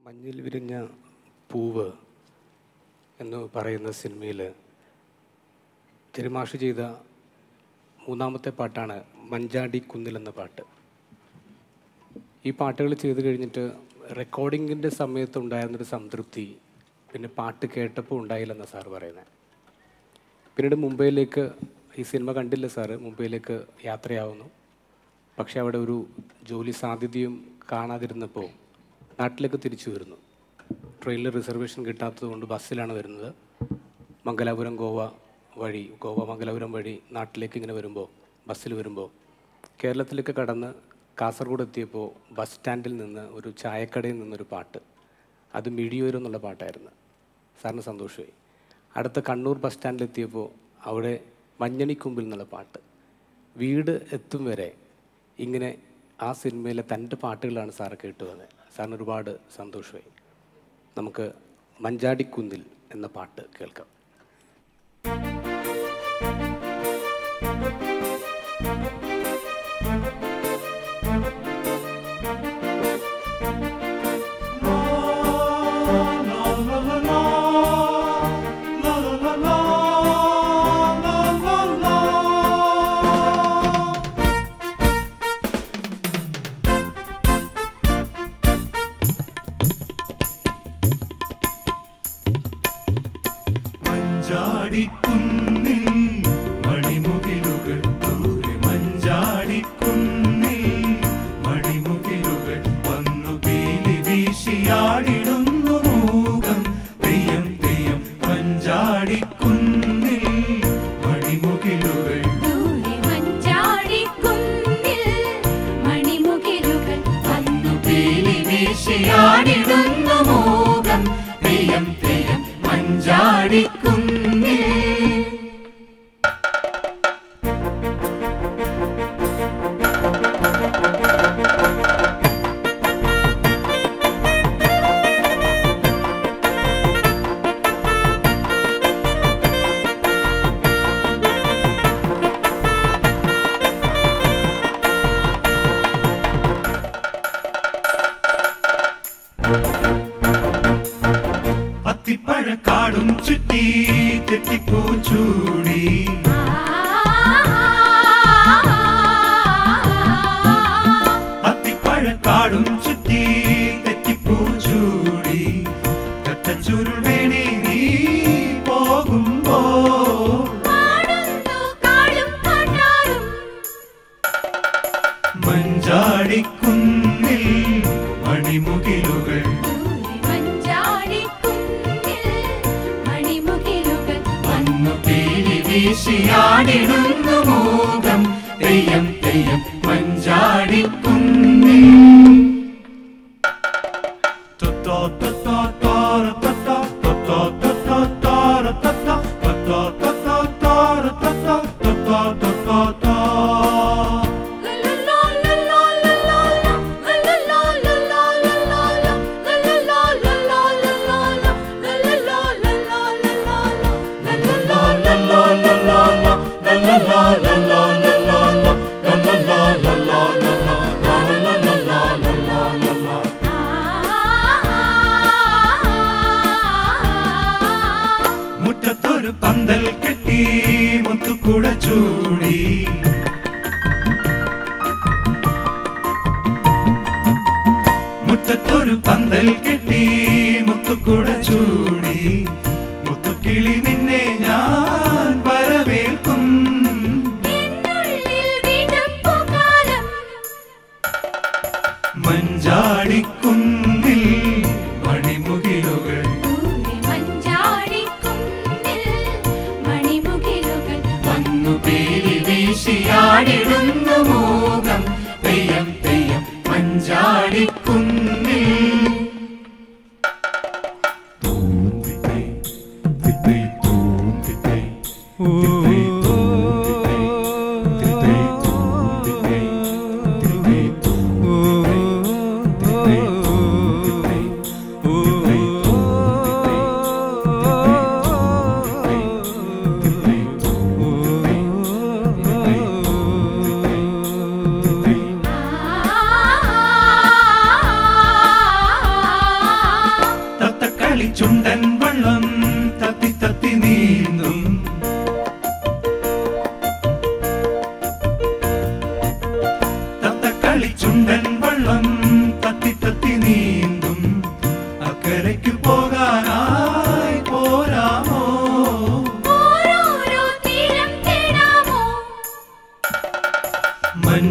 മഞ്ഞിൽ വിരിഞ്ഞ പൂവ് എന്ന് പറയുന്ന സിനിമയിൽ തിരുമാഷ് ചെയ്ത മൂന്നാമത്തെ പാട്ടാണ് മഞ്ചാടി കുന്നിൽ എന്ന പാട്ട് ഈ പാട്ടുകൾ ചെയ്ത് കഴിഞ്ഞിട്ട് റെക്കോർഡിങ്ങിൻ്റെ സമയത്ത് ഉണ്ടായിരുന്നൊരു സംതൃപ്തി പിന്നെ പാട്ട് കേട്ടപ്പോൾ ഉണ്ടായില്ലെന്നാണ് സാറ് പറയുന്നത് പിന്നീട് മുംബൈയിലേക്ക് ഈ സിനിമ കണ്ടില്ല സാറ് മുംബൈയിലേക്ക് യാത്രയാവുന്നു പക്ഷേ അവിടെ ഒരു ജോലി സാധ്യതയും കാണാതിരുന്നപ്പോൾ നാട്ടിലേക്ക് തിരിച്ചു വരുന്നു ട്രെയിനിൽ റിസർവേഷൻ കിട്ടാത്തത് കൊണ്ട് ബസ്സിലാണ് വരുന്നത് മംഗലാപുരം ഗോവ വഴി ഗോവ മംഗലാപുരം വഴി നാട്ടിലേക്ക് ഇങ്ങനെ വരുമ്പോൾ ബസ്സിൽ വരുമ്പോൾ കേരളത്തിലേക്ക് കടന്ന് കാസർഗോഡ് എത്തിയപ്പോൾ ബസ് സ്റ്റാൻഡിൽ നിന്ന് ഒരു ചായക്കടയിൽ നിന്നൊരു പാട്ട് അത് മിഴിയോരം എന്നുള്ള പാട്ടായിരുന്നു സാറിന് സന്തോഷമായി അടുത്ത കണ്ണൂർ ബസ് സ്റ്റാൻഡിലെത്തിയപ്പോൾ അവിടെ മഞ്ഞണിക്കുമ്പിൽ എന്നുള്ള പാട്ട് വീട് എത്തും വരെ ഇങ്ങനെ ആ സിനിമയിലെ തൻ്റെ പാട്ടുകളാണ് സാറ് കേട്ടു വന്നത് സാറിന് ഒരുപാട് സന്തോഷമായി നമുക്ക് മഞ്ചാടിക്കുന്നിൽ എന്ന പാട്ട് കേൾക്കാം മഞ്ചാടിക്കുന്നിൽ മണിമുകിലുകൾ ദൂരെ മഞ്ചാടിക്കുന്നിൽ മണിമുകിലുകൾ വന്നു പീലി വീശിയാടിടുന്നു മൂകം തെയ്യം തെയ്യം മഞ്ചാടിക്കുന്നിൽ മണിമുകിലുകൾ ദൂരെ മഞ്ചാടിക്കുന്നിൽ മണിമുകിലുകൾ വന്നു പീലി വീശിയാടിടുന്നു മോകം തെയ്യം തെയ്യം മഞ്ചാടിക്കുന്നിൽ അത്തിപ്പഴക്കാടും ചുറ്റി തെറ്റിപ്പൂ ചൂടി അത്തിപ്പഴക്കാടും ചുറ്റി തെറ്റിപ്പൂ ചൂടി കത്തച്ചുരുൾ വേണി നീ പോകുമ്പോ പാടുന്നു കാളും പാട്ടാറും മഞ്ചാടിക്കുന്നിൽ മണിമുകിലുകൾ ദൂരെ മഞ്ചാടിക്കുന്നിൽ മണിമുകിലുകൾ വന്നു പീലി വീശിയാടിടുന്നു മൂകം തെയ്യം തെയ്യം മഞ്ചാടിക്കുന്നിൽ തൊട്ടോ തൊട്ടോ തോര തൊട്ടോ തൊട്ടോ തൊട്ടോ തോര തൊട്ടോ തൊട്ടോ തൊട്ടോ തോര തൊട്ടോ തൊട്ടോ തൊട്ടോ തോ മുറ്റത്തൊരു പന്തൽ കെട്ടി മുത്തുക്കുട ചൂടി മുറ്റത്തൊരു പന്തൽ കെട്ടി മുത്തുക്കുട ചൂടി മുത്തുക്കിളി നിന്നെ ഞാൻ വരവേൽക്കും മഞ്ചാടിക്കുന്നിൽ മണിമുകിലുകൾ വന്നു പേരി വീശിയാടിടുന്നു മോകം തെയ്യം തെയ്യം മഞ്ചാടിക്കുന്നിൽ തൂമ്പിത്തൈ, തിത്തൈ, തൂമ്പിത്തൈ, തിത്തൈ, തൂമ്പിത്തൈ, തിത്തൈ, തൂമ്പിത്തൈ, തിത്തൈ, തൂമ്പിത്തൈ, തിത്തൈ, തൂമ്പിത്തൈ.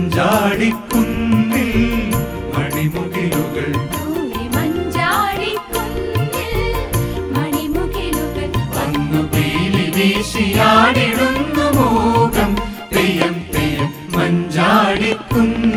മഞ്ചാടിക്കുന്നിൽ മണിമുകിലുകൾ ദൂരെ മഞ്ചാടിക്കുന്നിൽ മണിമുകിലുകൾ വന്നു പീലി വീശിയാടിടുന്നു മോകം തെയ്യം തെയ്യം മഞ്ചാടിക്കുന്നിൽ